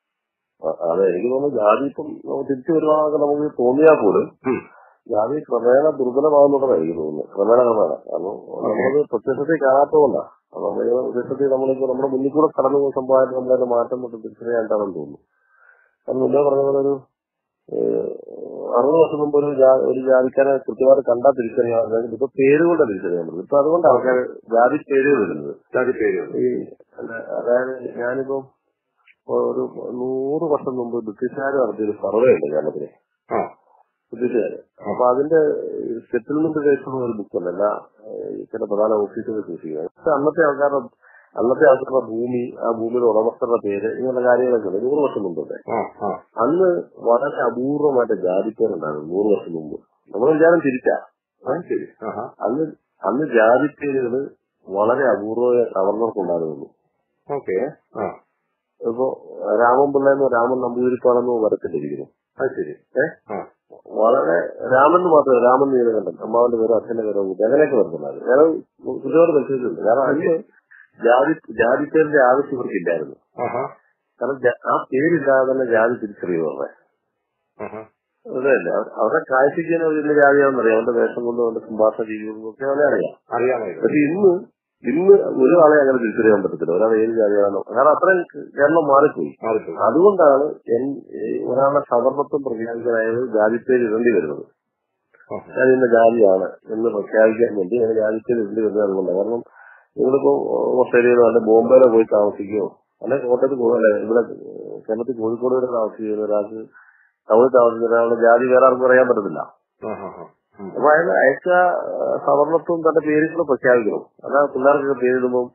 അ- അതെ എനിക്ക് തോന്നുന്നു ജാതി ഇപ്പം തിരിച്ചു വരുവാനൊക്കെ നമുക്ക് തോന്നിയാൽ പോലും ഉം. ജാതി ക്രമേണ ദുർബലമാകുന്നുണ്ടെന്നാണ് എനിക്ക് തോന്നുന്നത് ക്രമേണ ക്രമേണ കാരണം നമ്മളത് പ്രത്യക്ഷത്തിൽ കാണാത്തതുകൊണ്ടാണ് നമ്മൾ പ്രത്യക്ഷത്തിൽ നമ്മളിപ്പോ നമ്മുടെ മുന്നിൽ കൂടെ കടന്നു പോകുന്ന സംഭവമായിട്ട് നമ്മളതിന്റെ മാറ്റം കൊണ്ട് തിരിച്ചറിയാണ്ടാണെന്ന് തോന്നുന്നു കാരണം മുന്നേ പറഞ്ഞ പോലെ ഒരു ഏഹ്, അറുപത് വർഷം മുമ്പ് ഒരു ജാ- ഒരു ജാതിക്കാരെ കൃത്യമായിട്ട് കണ്ടാൽ തിരിച്ചറിയാൻ അല്ലെങ്കിൽ ഇപ്പൊ പേരുകൊണ്ട് തിരിച്ചറിയാൻ പറ്റും ഇപ്പൊ അതുകൊണ്ട് ആൾക്കാർ ജാതി പേര് വരുന്നത് ജാതി പേര് ഈ അല്ല, അതായത് ഞാനിപ്പോ ഒരു നൂറ് വർഷം മുമ്പ് ബ്രിട്ടീഷുകാർ നടത്തിയൊരു സർവേ ഉണ്ട് കേരളത്തില് ആ ബ്രിട്ടീഷുകാര് അപ്പൊ അതിന്റെ സെറ്റിൽമെന്റ് രജിസ്റ്റർ ഒരു ബുക്കുണ്ട് എല്ലാ ഏഹ്, ചില പ്രധാന ഓഫീസുകൾ സൂക്ഷിക്കുന്നത് പക്ഷെ അന്നത്തെ ആൾക്കാരുടെ അന്നത്തെ ആൾക്കാരുടെ ഭൂമി ആ ഭൂമിയുടെ ഉടമസ്ഥരുടെ പേര് ഇങ്ങനെയുള്ള കാര്യങ്ങളൊക്കെ ഉണ്ട് നൂറ് വർഷം മുമ്പൊക്കെ ആ ആ അന്ന് വളരെ അപൂർവമായിട്ട് ജാതിപ്പേരുണ്ടായിരുന്നു നൂറ് വർഷം മുമ്പ് നമ്മൾ വിചാരം തിരിച്ചാ ആ, ശരി ആഹാ അന്ന് അന്ന് ജാതിപ്പേരുകൾ വളരെ അപൂർവ ഗവർണർക്കുണ്ടായിരുന്നു ഓക്കെ ആ ഇപ്പൊ രാമൻ പിള്ളയെന്നോ രാമൻ നമ്പൂതിരിപ്പാണെന്നോ വരത്തിട്ടിരിക്കുന്നു അത് ശരി ഏഹ് ആ വളരെ രാമൻ എന്ന് മാത്രമേ രാമൻ നീലകണ്ഠൻ അമ്മാവന്റെ പേരോ അച്ഛന്റെ പേരോ കൂട്ടി അങ്ങനെയൊക്കെ വരുന്നുണ്ടായിരുന്നു ഞാൻ കുട്ടിയോട് പരിശോധിച്ചിട്ടുണ്ട് കാരണം അന്ന് ജാതി ജാതിപ്പേരിന്റെ ആവശ്യം ഇവർക്കില്ലായിരുന്നു ആഹാ കാരണം ജാ- ആ പേരില്ലാതെ തന്നെ ജാതി തിരിച്ചറിയുവേ ആഹാ അതല്ലേ അവരുടെ കാഴ്ചയ്ക്ക് ഒരു വലിയ ജാതിയാണെന്ന് അറിയാം അവന്റെ വേഷം കൊണ്ടും അവന്റെ സംഭാഷണ രീതികളും ഒക്കെ അവനെ അറിയാം അറിയാമായിരുന്നു പക്ഷെ ഇന്ന് ഇന്ന് ഒരാളെ അങ്ങനെ തിരിച്ചറിയാൻ പറ്റത്തില്ല ഒരാൾ ഏത് ജാതിയാണോ കാരണം അത്രയും കേരളം മാറിപ്പോയി മാറിപ്പോയി. അതുകൊണ്ടാണ് എൻ- ഈ ഒരാളുടെ സവർണത്വം പ്രഖ്യാപിക്കാനായത് ജാതിപ്പേര് ഇടേണ്ടി വരുന്നത് ആഹാ. ഞാൻ ഇന്ന ജാതിയാണ് എന്ന് പ്രഖ്യാപിക്കാൻ വേണ്ടി ഞാൻ ജാതിപ്പേര് ഇടേണ്ടി വരുന്നത് അതുകൊണ്ടാണ് കാരണം നിങ്ങളിപ്പോ ഓസ്ട്രേലിയയിലോ അല്ലെ ബോംബെയിലോ പോയി താമസിക്കുകയോ അല്ലെ കോട്ടയത്ത് പോകുന്നല്ലേ ഇവിടെ കേരളത്തിൽ കോഴിക്കോട് വരെ താമസിക്കുന്ന ഒരാൾക്ക് ടൗണിൽ താമസിക്കുന്ന ഒരാളുടെ ജാതി വേറെ ആർക്കും അറിയാൻ പറ്റത്തില്ല ആഹാ, ആഹാ. ഉം. അപ്പൊ അയാൾ അയച്ച സവർണത്വം തന്റെ പേരുകൾ പ്രഖ്യാപിക്കണം അതാ പിള്ളേർക്കൊക്കെ പേരിടുമ്പോൾ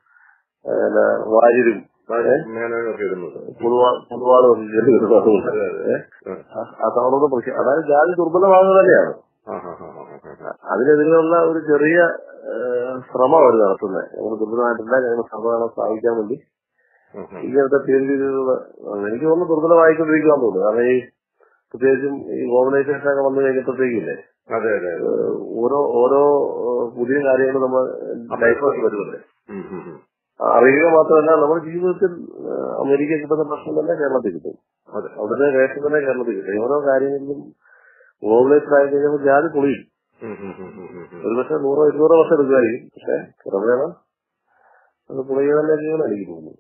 വാര്യരും മേനോനൊക്കെ ഇടുന്നത് പുതുവാ- പുതുവാളും ഒക്കെ കയറി വരുന്നത് അതുകൊണ്ട്. ഏ? ആ സവർണത്വം പ്രഖ്യാ അതായത് ജാതി ദുർബലമാകുക തന്നെയാണ് ആഹാ, ആഹാ, ആഹാ, ആഹാ. അതിനെതിരെയുള്ള ഒരു ചെറിയ ശ്രമം അവർ നടത്തുന്നത് ഞങ്ങൾ ദുർബലമായിട്ടില്ല ഞങ്ങൾ സമാധാനം സ്ഥാപിക്കാൻ വേണ്ടി ഉം, ഉം. ഇങ്ങനത്തെ പേര് രീതിയിലുള്ള എനിക്ക് തോന്നുന്നു ദുർബലമായിക്കൊണ്ടിരിക്കാൻ തോന്നുന്നു കാരണം ഈ പ്രത്യേകിച്ചും ഈ ഓർഗനൈസേഷൻ ഒക്കെ വന്നു കഴിഞ്ഞപ്പോഴത്തേക്കില്ലേ അതെ അതെ അതെ ഏഹ് ഓരോ ഓരോ ഏഹ് പുതിയ കാര്യങ്ങൾ നമ്മൾ ലൈഫായിട്ട് വരുന്നുണ്ട് ഉം, ഉം, ഉം. അറിയുക മാത്രമല്ല നമ്മുടെ ജീവിതത്തിൽ ഏഹ് അമേരിക്ക കിട്ടുന്ന പ്രശ്നം തന്നെ കേരളത്തിൽ കിട്ടും അതെ അവിടുത്തെ റേഷൻ തന്നെ കേരളത്തിൽ കിട്ടും ഈ ഓരോ കാര്യങ്ങളിലും ഗ്ലോബലൈസ്ഡ് ആയി കഴിഞ്ഞാൽ ജാതി പൊളിയും ഉം, ഉം, ഉം, ഉം, ഉം, ഉം. ഒരു പക്ഷെ നൂറോ ഇരുന്നൂറോ വർഷം എടുക്കുമായിരിക്കും പക്ഷെ ക്രമേണ അത് പൊളിയുക തന്നെ ചെയ്യുമെന്ന് എനിക്ക് തോന്നുന്നു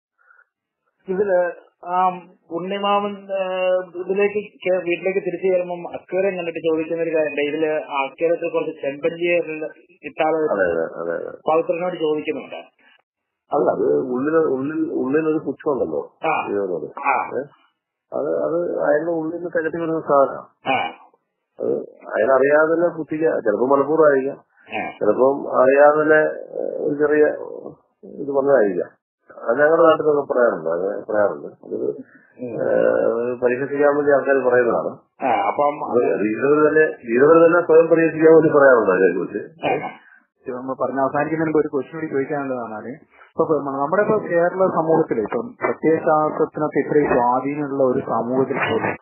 ഇതില് ആ ഉണ്ണിമാമൻ ആ, ഇതിലേക്ക് കേ- വീട്ടിലേക്ക് തിരിച്ചു വരുമ്പം അക്വേറിയം കണ്ടിട്ട് ചോദിക്കുന്ന ഒരു കാര്യമുണ്ട് ഇതില് ആ അക്വേറിയത്തിൽ കുറച്ച് ചെമ്പഞ്ചി ഇട്ടാലോ അതെ അതെ അതെ അതെ പവിത്രനോട് ചോദിക്കുന്നുണ്ട് അല്ല അത് ഉള്ളിൽ ഉള്ളിൽ ഉള്ളിലൊരു പുച്ഛമുണ്ടല്ലോ ആ ഇതിനോട് ആ അത് അത് അയാളുടെ ഉള്ളിൽ നിന്ന് തികട്ടി വരുന്ന സാധനം ആ അത് അയാളറിയാതെ തന്നെ പുത്തിക്കുക ചിലപ്പോൾ മനഃപൂർവ്വം ആയിരിക്കാം ആ ചിലപ്പം അറിയാതെ തന്നെ ഏഹ്, ഒരു ചെറിയ ഇത് വന്നതായിരിക്കാം അത് ഞങ്ങളുടെ നാട്ടിലൊക്കെ പറയാറുണ്ട് അത് പറയാറുണ്ട് അത് ഏഹ്, പരിഹസിക്കാൻ വേണ്ടി ആൾക്കാർ പറയുന്നതാണ് ആ അപ്പം അത് ലീഡർ തന്നെ ലീഡർ തന്നെ സ്വയം പരിഹസിക്കാൻ വേണ്ടി പറയാറുണ്ട് അതിനെ കുറിച്ച് നമ്മൾ പറഞ്ഞ അവസാനിക്കുന്നതിന് മുമ്പ് ഒരു ക്വസ്റ്റ്യൻ കൂടി ചോദിക്കാനുള്ളതാണ് ഇപ്പൊ നമ്മുടെ ഇപ്പൊ കേരള സമൂഹത്തിൽ ഇപ്പം പ്രത്യയശാസ്ത്രത്തിനൊക്കെ ഇത്രയും സ്വാധീനമുള്ള ഒരു സമൂഹത്തിൽ പോലും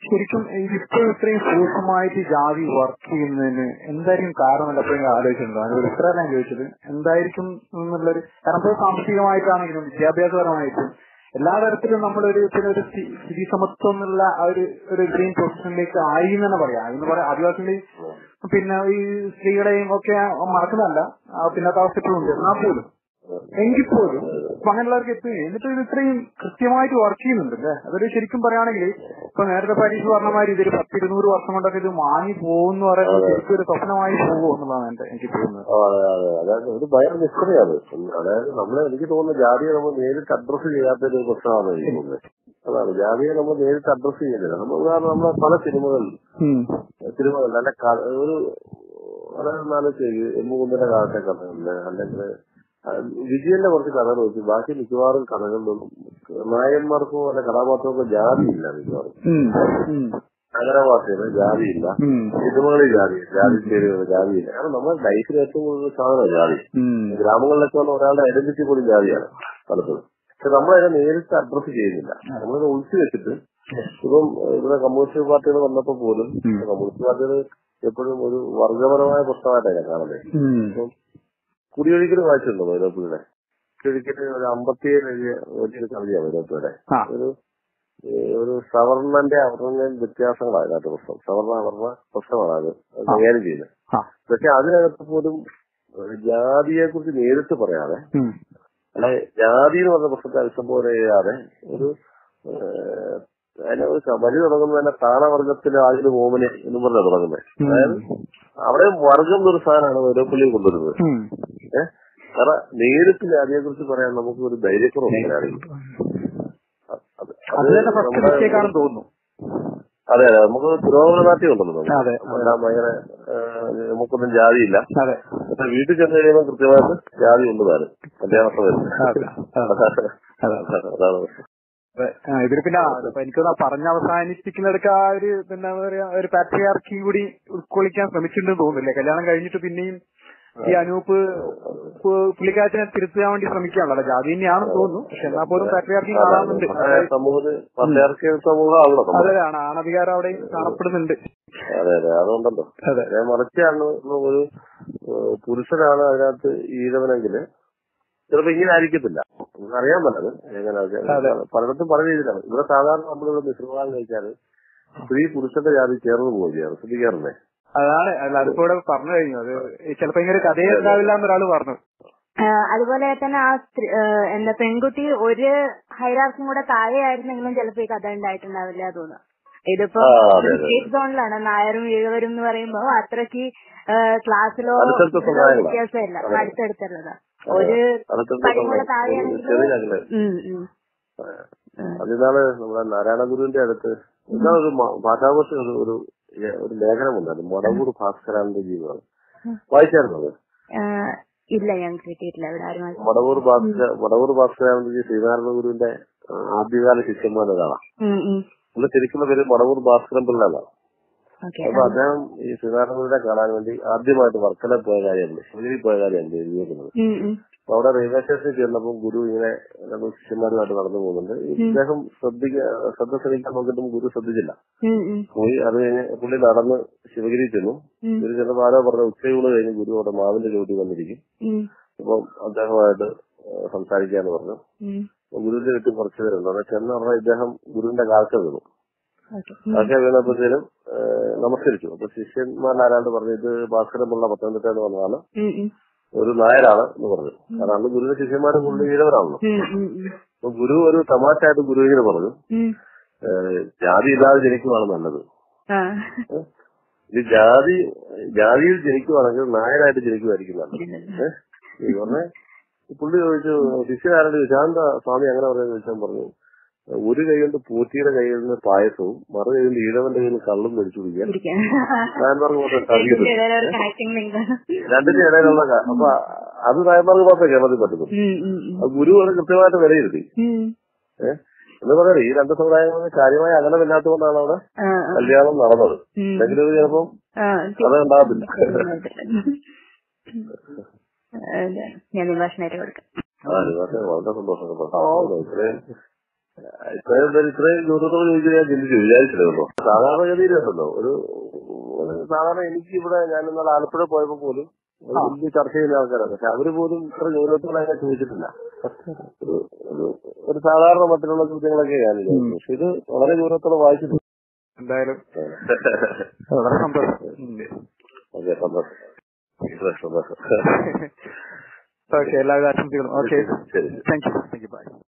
ശരിക്കും ഇതിപ്പോ ഇത്രയും സൂക്ഷ്മമായിട്ട് ജാതി വർക്ക് ചെയ്യുന്നതിന് എന്തായിരിക്കും കാരണം എന്നല്ല എപ്പോഴും ആലോചിച്ചിട്ടുണ്ടോ അതിനൊരു ഉത്തരം ഞാൻ ചോദിച്ചത് എന്തായിരിക്കും എന്നുള്ളൊരു കാരണം ഇപ്പോൾ സാമ്പത്തികമായിട്ടാണെങ്കിലും വിദ്യാഭ്യാസപരമായിട്ടും എല്ലാ തരത്തിലും നമ്മളൊരു പിന്നെ ഒരു സ്ഥി- സ്ഥിതി സമത്വം എന്നുള്ള ആ ഒരു ഒരു ഗ്രീൻ പൊസിഷനിലേക്ക് ആയി എന്ന് തന്നെ പറയാം എന്ന് പറയാം ആദിവാസികളെയും പിന്നെ ഈ സ്ത്രീകളെയും ഒക്കെ മറക്കുന്നതല്ല ആ പിന്നത്തെ അവസ്ഥ ഇപ്പോഴും ഉണ്ട് എന്നാൽ പോലും എങ്കിൽ പോലും ഇപ്പൊ അങ്ങനെയുള്ളവർക്ക് എത്തി എന്നിട്ട് ഇത് ഇത്രയും കൃത്യമായിട്ട് വർക്ക് ചെയ്യുന്നുണ്ട് അല്ലേ അതൊരു ശരിക്കും പറയുകയാണെങ്കിൽ ഇപ്പൊ നേരത്തെ പരീക്ഷ പറഞ്ഞ മാതിരി ഇതൊരു പത്ത് ഇരുന്നൂറ് വർഷം കൊണ്ടൊക്കെ ഇത് മാങ്ങി പോകുന്ന പറയുന്നത് ശരിക്കും ഒരു സ്വപ്നമായി പോകുമോ എന്നുള്ളതാണ് എന്റെ എനിക്ക് തോന്നുന്നത് ആ, അതെ അതെ അതായത് ഒരു ഭയങ്കര നിഷ്ക്രിയാണ് അതായത് നമ്മളെ എനിക്ക് തോന്നുന്നു ജാതിയെ നമ്മൾ നേരിട്ട് അഡ്രസ് ചെയ്യാത്ത ഒരു പ്രശ്നമാണ് എനിക്ക് തോന്നുന്നത് അതാണ് ജാതിയെ നമ്മൾ നേരിട്ട് അഡ്രസ് ചെയ്യുന്നില്ല നമ്മൾ ഉദാഹരണം നമ്മളെ പല സിനിമകളിൽ ഉം. സിനിമകളിൽ നല്ല ക- ഒരു അതായത് നാലോചിച്ച് എമ്മുകുന്തിന്റെ കാലത്തെ കഥകളില് അല്ലെങ്കിൽ ആ, വിജയന്റെ കുറച്ച് കഥകൾ വെച്ച് ബാക്കി മിക്കവാറും കഥകളിലൊന്നും നായകന്മാർക്കോ അല്ലെ കഥാപാത്രങ്ങൾക്കോ ജാതിയില്ല മിക്കവാറും ഉം. ഉം. നഗരവാസികൾ ജാതിയില്ല ഉം. സിനിമകളിൽ ജാതി ജാതി പേരുകൾ ജാതിയില്ല കാരണം നമ്മുടെ ലൈഫിൽ ഏറ്റവും കൂടുതൽ സാധനം ജാതി ഉം. ഗ്രാമങ്ങളിലൊക്കെ വന്ന ഒരാളുടെ ഐഡന്റിറ്റി പോലും ജാതിയാണ് പലപ്പോഴും പക്ഷെ നമ്മളതിനെ നേരിട്ട് അഡ്രസ് ചെയ്യുന്നില്ല നമ്മളിത് ഒളിച്ചു വെച്ചിട്ട് ഇപ്പം ഇവിടെ കമ്മ്യൂണിസ്റ്റ് പാർട്ടികൾ വന്നപ്പോ പോലും കമ്മ്യൂണിസ്റ്റ് പാർട്ടികൾ എപ്പോഴും ഒരു വർഗപരമായ പ്രശ്നമായിട്ടാണ് ഞാൻ കാണുന്നത് ഉം. ഇപ്പം കുടിയൊഴിക്കൽ വായിച്ചിട്ടുണ്ടോ വൈരോപ്പിയുടെ കുടിയൊഴിക്കൽ ഒരു അമ്പത്തിയേഴ് എഴുതിയ വലിയൊരു കവിതയാണ് വൈരോപ്പിയുടെ ആ. ഒരു ഏഹ് ഒരു സവർണന്റെ അവർണ വ്യത്യാസങ്ങളാണ് അതിനകത്ത് പ്രശ്നം സവർണ അവർണ പ്രശ്നമാണ് അത് അത് കൈകാര്യം ചെയ്യുന്നത് ആ. പക്ഷെ അതിനകത്ത് പോലും ജാതിയെ കുറിച്ച് നേരിട്ട് പറയാതെ ഉം. അല്ലെ ജാതി എന്ന് പറഞ്ഞ പ്രശ്നത്തെ അഭിസംബോധന ചെയ്യാതെ ഒരു ഏഹ്, അതിനെ ഒരു വലി തുടങ്ങുന്നത് തന്നെ താണവർഗത്തിലെ ആദ്യം ഓമനെ എന്ന് പറഞ്ഞാണ് തുടങ്ങുന്നത് അതായത് അവിടെ വർഗം എന്നൊരു സാധനമാണ് ഓരോപ്പള്ളിയിൽ കൊണ്ടുവരുന്നത് ഉം. ഏഹ് കാരണം നേരിട്ട് ജാതിയെ കുറിച്ച് പറയാൻ നമുക്ക് ഒരു ധൈര്യക്കുറവ് മലയാളികൾ അത് അത് തന്നെ ഫസ്റ്റ് മിസ്റ്റേക്ക് ആണെന്ന് തോന്നുന്നു അതെ അതെ നമുക്ക് പുരോഗമന നാട്യം ഉണ്ടല്ലോ നമുക്ക്. അതെ. എല്ലാം ഭയങ്കര ഏഹ്, നമുക്കൊന്നും ജാതിയില്ല അതെ പക്ഷെ വീട്ടിൽ ചെന്ന് കഴിയുമ്പോൾ കൃത്യമായിട്ട് ജാതി ഉണ്ട് താനും കല്യാണത്തെ വരുന്നത് അതെ. അതെ. അതെ. അതാണ് പ്രശ്നം. അതെ. ആ, ഇതിൽ പിന്നെ ആ, ഇപ്പൊ എനിക്കൊന്ന് പറഞ്ഞ് അവസാനിപ്പിക്കുന്നിടക്ക് ആ ഒരു പിന്നെ എന്താ പറയാ ഒരു പാട്രിയാർക്കി കൂടി ഉൾക്കൊള്ളിക്കാൻ ശ്രമിച്ചിട്ടുണ്ടെന്ന് തോന്നുന്നില്ലേ കല്യാണം കഴിഞ്ഞിട്ട് പിന്നെയും ഈ അനൂപ്പ് പു- പുള്ളിക്കാരത്തിനെ തിരുത്താൻ വേണ്ടി ശ്രമിക്കുകയാണല്ലോ ജാതി തന്നെയാണെന്ന് തോന്നുന്നു പക്ഷെ എന്നാൽ പോലും പാട്രിയാർക്കി കാണാറുണ്ട് നമ്മുടെ സമൂഹത്തിൽ പത്തയാർക്കിയ സമൂഹമാണല്ലോ നമ്മൾ അതെ ആണ് ആണധികാരം അവിടെ കാണപ്പെടുന്നുണ്ട് അതെ അതെ അതുകൊണ്ടല്ലോ അതെ അതെ മറിച്ചാണ് ഒരു ഏഹ്, പുരുഷനാണ് അതിനകത്ത് ഈഴവനെങ്കിൽ ചിലപ്പോ ഇങ്ങനെ ആയിരിക്കത്തില്ല നമുക്ക് അറിയാൻ പറ്റത് എങ്ങനെ അതെ. പലയിടത്തും പല രീതിയിലാണ് ഇവിടെ സാധാരണ നമ്മളിവിടെ മിശ്രമാനം കഴിച്ചാൽ സ്ത്രീ പുരുഷന്റെ ജാതി ചേർന്ന് പോവുകയാണ് ശ്രദ്ധിക്കാറില്ലേ അതാണ് അല്ല അതിപ്പോ ഇവിടെ പറഞ്ഞു കഴിഞ്ഞു അത് ചിലപ്പോ ഇങ്ങനെ കഥയെ ഉണ്ടാവില്ല എന്നൊരാള് പറഞ്ഞു ആ, അതുപോലെ തന്നെ ആ സ്ത്രീ- ആ, എന്താ പെൺകുട്ടി ഒരു ഹൈറാർക്കും കൂടെ താഴെ ആയിരുന്നെങ്കിലും ചിലപ്പോ ഈ കഥ ഉണ്ടായിട്ടുണ്ടാവില്ല തോന്നുന്നു ഇതിപ്പോ ആ, അതെ, അതെ. സേഫ് സോണിലാണ് നായരും ഈഴവരും എന്ന് പറയുമ്പോ അത്രയ്ക്ക് ആ, ക്ലാസ്സിലോ അടുത്തടുത്ത ഇതിലോ സമുദായങ്ങളാ. വ്യത്യാസമില്ല അതെ. അടുത്തടുത്തുള്ളതാ അതെ. ഒരു അടുത്തടുത്ത പഠിപ്പുള്ള സമുദായം. താഴെയാണെങ്കിൽ ചെറിയ അകലെ. ഉം, ഉം. അതിനാണ് നമ്മുടെ നാരായണ ഗുരുവിന്റെ അടുത്ത് ഇതാണ് ഒരു മ- ഭാഷാപക്ഷ ഒരു ഒരു ഒരു ലേഖനമുണ്ടായിരുന്നു മടവൂർ ഭാസ്കരാനന്ദ ജീവിതമാണ് വായിച്ചായിരുന്നു അത് ആ, ഇല്ല ഞാൻ കിട്ടിയിട്ടില്ല ഇവിടെ ആരും വായിച്ചു. മടവൂർ ഭാസ്കര മടവൂർ ഭാസ്കരാനന്ദജി ശ്രീനാരായണ ഗുരുവിന്റെ ആ, ആദ്യകാല ശിഷ്യന്മാരതാണ് ഉം, ഉം. പുള്ളി ശരിക്കുള്ള പേര് മടവൂർ ഭാസ്കരൻ പിള്ള എന്നാണ് ഓക്കെ അപ്പൊ അദ്ദേഹം ഈ ശ്രീനാരായണ ഗുരുവിനെ കാണാൻ വേണ്ടി ആദ്യമായിട്ട് വർക്കല പോയ കാര്യമുണ്ട് ശിവഗിരി പോയ കാര്യമുണ്ട് എഴുതിയിരിക്കുന്നത് ഉം, ഉം. അപ്പൊ അവിടെ റെയിൽവേ സ്റ്റേഷനിൽ ചെന്നപ്പോൾ ഗുരു ഇങ്ങനെ രണ്ട് ശിഷ്യന്മാരുമായിട്ട് നടന്നു പോകുന്നുണ്ട് ഈ ഇദ്ദേഹം ശ്രദ്ധിക്ക ശ്രദ്ധ ശ്രമിക്കാൻ നോക്കിയിട്ടും ഗുരു ശ്രദ്ധിച്ചില്ല ഉം, ഉം. പോയി അത് കഴിഞ്ഞ് പുള്ളി നടന്ന് ശിവഗിരി ചെന്നു ഉം. ഗുരു ചെന്നപ്പോ ആരോ പറഞ്ഞ ഉച്ചയൂണ് കഴിഞ്ഞ് ഗുരു അവിടെ മാവിന്റെ ചോട്ടി വന്നിരിക്കും ഉം, അപ്പം അദ്ദേഹമായിട്ട് ഏഹ് സംസാരിക്കാന്ന് പറഞ്ഞു ഉം. അപ്പൊ ഗുരുവിന്റെ ചുറ്റും കുറച്ച് പേരുണ്ട് അവിടെ ചെന്ന് പറഞ്ഞാൽ ഇദ്ദേഹം ഗുരുവിന്റെ കാൽക്ക വീണു ഓക്കെ. കാൽക്ക വീണപ്പോഴത്തേനും ഏഹ് നമസ്കരിച്ചു അപ്പൊ ശിഷ്യന്മാരിൽ ആരാണ്ട് പറഞ്ഞു ഇത് ഭാസ്കരൻ പിള്ള പത്തനംതിട്ട എന്ന് പറഞ്ഞാണ് ഉം, ഉം. ഒരു നായരാണ് എന്ന് പറഞ്ഞു കാരണം അന്ന് ഗുരുവിന്റെ ശിഷ്യന്മാരെ കൂടുതൽ ഈഴവരാണല്ലോ ഉം, ഉം, ഉം. അപ്പൊ ഗുരു ഒരു തമാശയായിട്ട് ഗുരുവിനെ പറഞ്ഞു ഉം. ഏഹ് ജാതി ഇല്ലാതെ ജനിക്കുവാണ് നല്ലത് ആ. ഏഹ് ഇത് ജാതി ജാതിയിൽ ജനിക്കുവാണെങ്കിൽ നായരായിട്ട് ജനിക്കുമായിരിക്കും നല്ലത് ഏഹ് ഈ പറഞ്ഞ പുള്ളി ചോദിച്ചു ശിഷ്യനാരോട് ചോദിച്ചു എന്താ സ്വാമി അങ്ങനെ പറയുന്നത് ചോദിച്ചാൽ പറഞ്ഞു ഒരു കൈ കൊണ്ട് പൂറ്റിയുടെ കയ്യിൽ നിന്ന് പായസവും മറു കൈ കൊണ്ട് ഈഴവന്റെ കയ്യിൽ നിന്ന് കള്ളും മേടിച്ചു കുടിക്കാൻ ഇരിക്കാം. നായന്മാർക്ക് മാത്രമേ ഇതിന്റെ കഴിയത്തുള്ളൂ ഇടയിൽ ഒരു കണക്റ്റിംഗ് ലിങ്ക് രണ്ടിന്റെ ഇടയിലുള്ള ക- അപ്പൊ അത് നായന്മാർക്ക് മാത്രമേ കേരളത്തിൽ പറ്റുള്ളൂ ഉം, ഉം, ഉം. അത് ഗുരു അത് കൃത്യമായിട്ട് വിലയിരുത്തി ഉം. ഏഹ് എന്ന് പറയാം ഈ രണ്ട് സമുദായങ്ങളിൽ കാര്യമായ അകലമില്ലാത്തതുകൊണ്ടാണ് അവിടെ ആ, ആ. കല്യാണം നടന്നത് ഉം. അല്ലെങ്കിൽ ഇത് ചിലപ്പം ആ, അത് ഉണ്ടാകത്തില്ല അതെ. ഞാൻ ഭാഷണമായിട്ട് കൊടുക്കാം ആ ഇത് വളരെ വളരെ സന്തോഷം കേട്ടോ. ഇത്രയും ഇത്രയും പേര് ഇത്രയും ഗൗരവത്തോടെ ചോദിച്ചാൽ ഞാൻ ചിന്തിച്ചു വിചാരിച്ചില്ലല്ലോ സാധാരണഗതിയിലുണ്ടല്ലോ ഒരു ഒരു സാധാരണ എനിക്ക് ഇവിടെ ഞാൻ ഇന്നലെ ആലപ്പുഴ പോയപ്പോ പോലും ഒരു വലിയ ചർച്ച ചെയ്യുന്ന ആൾക്കാരാണ് പക്ഷെ അവര് പോലും ഇത്ര ഗൗരവത്തോടെ അതിനെ ചോദിച്ചിട്ടില്ല ഒരു ഒരു ഒരു സാധാരണ മട്ടിലുള്ള ചോദ്യങ്ങളൊക്കെ ഞാൻ വിചാരിച്ചു പക്ഷെ ഇത് വളരെ ഗൗരവത്തോടെ വായിച്ചിട്ടുണ്ട് എന്തായാലും വളരെ സന്തോഷം ഉം. ഓക്കെ സന്തോഷം സന്തോഷം ഓക്കെ എല്ലാവിധ ആശംസകളും ഓക്കെ ശരി thank you thank you by